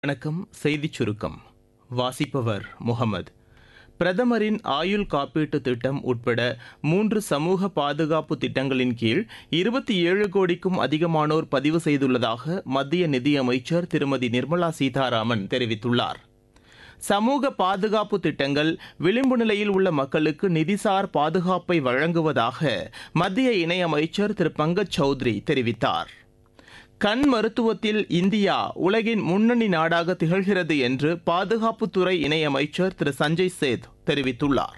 வணக்கம் செய்திச் சுருக்கம் வாசிப்பவர் முகமது பிரதமரின் ஆயுள் காப்பீட்டு திட்டம் உட்பட மூன்று சமூக பாதுகாப்பு திட்டங்களின் கீழ் இருபத்தி ஏழு கோடிக்கும் அதிகமானோர் பதிவு செய்துள்ளதாக மத்திய நிதியமைச்சர் திருமதி நிர்மலா சீதாராமன் தெரிவித்துள்ளார் சமூக பாதுகாப்பு திட்டங்கள் விளிம்பு நிலையில் உள்ள மக்களுக்கு நிதிசார் பாதுகாப்பை வழங்குவதாக மத்திய இணையமைச்சர் திரு பங்கஜ் சௌத்ரி தெரிவித்தார் கண் மருத்துவத்தில் இந்தியா உலகின் முன்னணி நாடாக திகழ்கிறது என்று பாதுகாப்புத்துறை இணையமைச்சர் திரு சஞ்சய் சேத் தெரிவித்துள்ளார்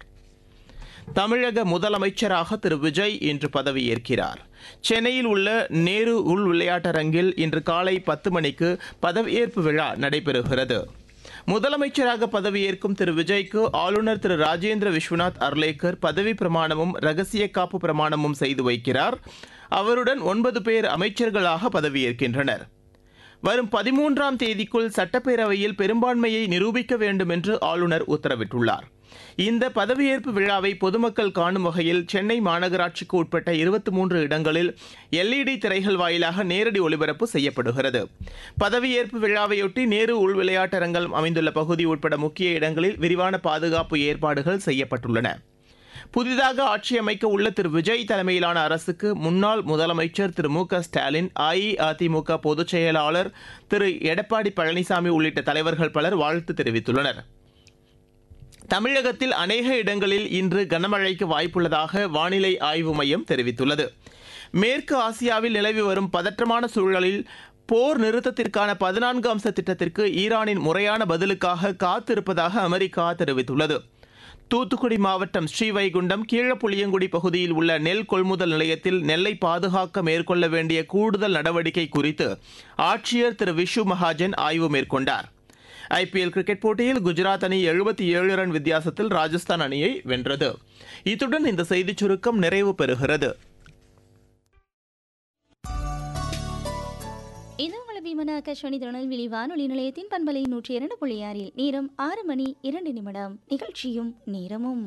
தமிழக முதலமைச்சராக திரு விஜய் இன்று பதவியேற்கிறார் சென்னையில் உள்ள நேரு உள் விளையாட்டரங்கில் இன்று காலை பத்து மணிக்கு பதவியேற்பு விழா நடைபெறுகிறது முதலமைச்சராக பதவியேற்கும் திரு விஜய்க்கு ஆளுநர் திரு ராஜேந்திர விஸ்வநாத் அர்லேக்கர் பதவி பிரமாணமும் ரகசிய காப்பு பிரமாணமும் செய்து வைக்கிறார் அவருடன் ஒன்பது பேர் அமைச்சர்களாக பதவியேற்கின்றனர் வரும் பதிமூன்றாம் தேதிக்குள் சட்டப்பேரவையில் பெரும்பான்மையை நிரூபிக்க வேண்டும் என்று ஆளுநர் உத்தரவிட்டுள்ளார் இந்த பதவியேற்பு விழாவை பொதுமக்கள் காணும் வகையில் சென்னை மாநகராட்சிக்கு உட்பட்ட இருபத்தி மூன்று இடங்களில் எல்இடி திரைகள் வாயிலாக நேரடி ஒளிபரப்பு செய்யப்படுகிறது பதவியேற்பு விழாவையொட்டி நேரு உள் விளையாட்டரங்கம் அமைந்துள்ள பகுதி உட்பட முக்கிய இடங்களில் விரிவான பாதுகாப்பு ஏற்பாடுகள் செய்யப்பட்டுள்ளன புதிதாக ஆட்சி அமைக்க உள்ள திரு விஜய் தலைமையிலான அரசுக்கு முன்னாள் முதலமைச்சர் திரு மு க ஸ்டாலின் அஇஅதிமுக பொதுச் செயலாளர் திரு எடப்பாடி பழனிசாமி உள்ளிட்ட தலைவர்கள் பலர் வாழ்த்து தெரிவித்துள்ளனர் தமிழகத்தில் அநேக இடங்களில் இன்று கனமழைக்கு வாய்ப்புள்ளதாக வானிலை ஆய்வு மையம் தெரிவித்துள்ளது மேற்கு ஆசியாவில் நிலவி வரும் பதற்றமான சூழலில் போர் நிறுத்தத்திற்கான பதினான்கு அம்ச திட்டத்திற்கு ஈரானின் முறையான பதிலுக்காக காத்திருப்பதாக அமெரிக்கா தெரிவித்துள்ளது தூத்துக்குடி மாவட்டம் ஸ்ரீவைகுண்டம் கீழப்புளியங்குடி பகுதியில் உள்ள நெல் கொள்முதல் நிலையத்தில் நெல்லை பாதுகாக்க மேற்கொள்ள வேண்டிய கூடுதல் நடவடிக்கை குறித்து ஆட்சியர் திரு விஷு மகாஜன் ஆய்வு மேற்கொண்டார் ஐபிஎல் கிரிக்கெட் போட்டியில் குஜராத் அணி எழுபத்தி ஏழு ரன் வித்தியாசத்தில் ராஜஸ்தான் அணியை வென்றது இத்துடன் இந்த செய்திச் சுருக்கம் நிறைவு பெறுகிறது இது உங்கள் விமன ஆகாஷ்வாணி திருநெல்வேலி வானொலி நிலையத்தின் பண்பலை நூற்றி இரண்டு புள்ளி ஆறில் நேரம் ஆறு மணி இரண்டு நிமிடம் நிகழ்ச்சியும் நேரமும்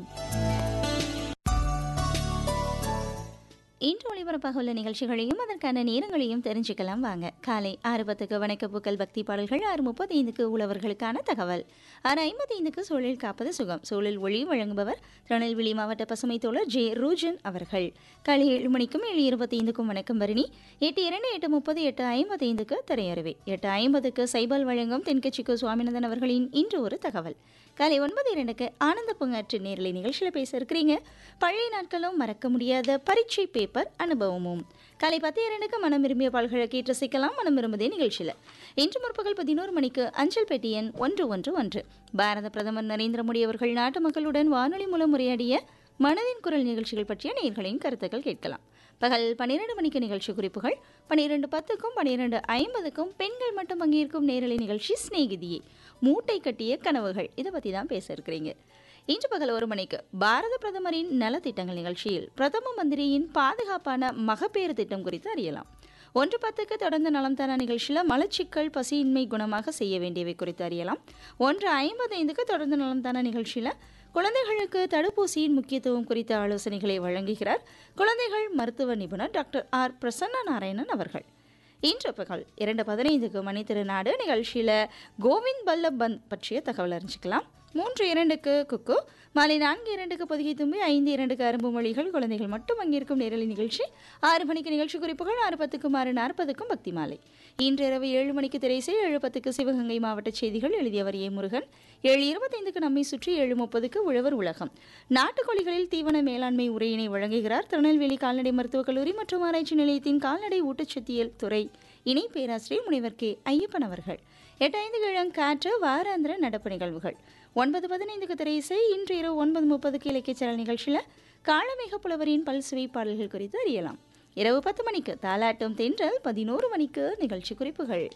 இன்று ஒளிபரப்பாக உள்ள நிகழ்ச்சிகளையும் அதற்கான நேரங்களையும் தெரிஞ்சுக்கலாம் வாங்க காலை ஆறு பத்துக்கு வணக்க பூக்கள் பக்தி பாடல்கள் ஆறு முப்பத்தைந்துக்கு உழவர்களுக்கான தகவல் ஆறு ஐம்பத்தைந்துக்கு சூழல் காப்பது சுகம் சூழல் ஒளி வழங்குபவர் திருநெல்வேலி மாவட்ட பசுமை தோழர் ஜே ரூஜன் அவர்கள் காலை ஏழு மணிக்கும் ஏழு இருபத்தைந்துக்கும் வணக்கம் பரணி எட்டு இரண்டு எட்டு முப்பது எட்டு ஐம்பத்தைந்துக்கு திரையறிவை எட்டு ஐம்பதுக்கு சைபால் வழங்கும் தென்கட்சிக்கு சுவாமிநாதன் அவர்களின் இன்று ஒரு தகவல் காலை ஒன்பது இரண்டுக்கு ஆனந்த பூங்காற்று நேரலை நிகழ்ச்சியில் பேச இருக்கிறீங்க பழைய நாட்களும் மறக்க முடியாத பரீட்சை பேப்பர் அனுபவமும் காலை பத்து இரண்டுக்கு மனம் விரும்பிய பால்களை கேட்டு ரசிக்கலாம் மனம் விரும்புதே நிகழ்ச்சியில் இன்று முற்பகல் பதினோரு மணிக்கு அஞ்சல் பெட்டி எண் ஒன்று ஒன்று ஒன்று பாரத பிரதமர் நரேந்திர மோடி அவர்கள் நாட்டு மக்களுடன் வானொலி மூலம் உரையாடிய மனதின் குரல் நிகழ்ச்சிகள் பற்றிய நேர்களின் கருத்துக்கள் கேட்கலாம் பகல் பன்னிரண்டு மணிக்கு நிகழ்ச்சி குறிப்புகள் பன்னிரெண்டு பத்துக்கும் பன்னிரெண்டு ஐம்பதுக்கும் பெண்கள் மட்டும் பங்கேற்கும் நேரலை நிகழ்ச்சி சிநேகிதியே மூட்டை கட்டிய கனவுகள் இதை பற்றி தான் பேச இருக்கிறீங்க இன்று பகல் ஒரு மணிக்கு பாரத பிரதமரின் நலத்திட்டங்கள் நிகழ்ச்சியில் பிரதம மந்திரியின் பாதுகாப்பான மகப்பேறு திட்டம் குறித்து அறியலாம் ஒன்று பத்துக்கு தொடர்ந்து நலம் தர நிகழ்ச்சியில் மலச்சிக்கல் பசியின்மை குணமாக செய்ய வேண்டியவை குறித்து அறியலாம் ஒன்று ஐம்பத்தைந்துக்கு தொடர்ந்து நலம் தர நிகழ்ச்சியில் குழந்தைகளுக்கு தடுப்பூசியின் முக்கியத்துவம் குறித்த ஆலோசனைகளை வழங்குகிறார் குழந்தைகள் மருத்துவ நிபுணர் டாக்டர் ஆர் பிரசன்னா நாராயணன் அவர்கள் இன்று பகல் இரண்டு பதினைந்துக்கு மணி திருநாடு நிகழ்ச்சியில் கோவிந்த் பல்லப் பந்த் பற்றிய தகவல் அறிஞ்சிக்கலாம் மூன்று இரண்டுக்கு குக்கு மாலை நான்கு இரண்டுக்கு பொதுகை தும்பி ஐந்து இரண்டுக்கு அரும்பு மொழிகள் குழந்தைகள் மட்டும் பங்கேற்கும் நேரலை நிகழ்ச்சி ஆறு மணிக்கு நிகழ்ச்சி குறிப்புகள் ஆறு பத்துக்கும் ஆறு நாற்பதுக்கும் பக்தி மாலை இன்று இரவு ஏழு மணிக்கு திரைசை ஏழு பத்துக்கு சிவகங்கை மாவட்ட செய்திகள் எழுதியவர் ஏ முருகன் ஏழு இருபத்தைந்துக்கு நம்மை சுற்றி ஏழு முப்பதுக்கு உழவர் உலகம் நாட்டுக்கோழிகளில் தீவன மேலாண்மை உரையினை வழங்குகிறார் திருநெல்வேலி கால்நடை மருத்துவக் கல்லூரி மற்றும் ஆராய்ச்சி நிலையத்தின் கால்நடை ஊட்டச்சத்தியல் துறை இணை பேராசிரியர் முனைவர் கே ஐயப்பன் அவர்கள் எட்டு ஐந்து கிழம் காற்று வாராந்திர நடப்பு நிகழ்வுகள் ஒன்பது பதினைந்துக்கு திரையிசை இன்று இரவு ஒன்பது முப்பதுக்கு இலக்கிய சேனல் நிகழ்ச்சியில் காலமேக புலவரின் பல்சுவை பாடல்கள் குறித்து அறியலாம் இரவு பத்து மணிக்கு தாலாட்டம் தென்றல் பதினோரு மணிக்கு நிகழ்ச்சி குறிப்புகள்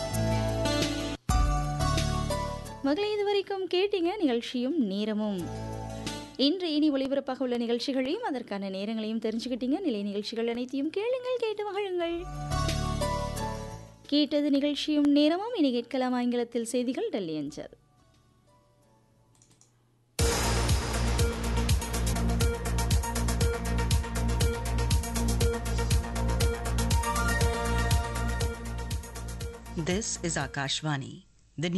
மகளே இதுவரைக்கும் கேட்டீங்க நிகழ்ச்சியும் நேரமும் இன்று இனி ஒளிபரப்பாக உள்ள நிகழ்ச்சிகளையும் அதற்கான நேரங்களையும் தெரிஞ்சுக்கிட்டீங்க நிலை நிகழ்ச்சிகள் அனைத்தையும் கேளுங்கள் கேட்டு மகிழுங்கள் கேட்டது நிகழ்ச்சியும் நேரமும் இனி கேட்கலாம் ஆங்கிலத்தில் செய்திகள் டெல்லி அஞ்சல் This is Akashvani.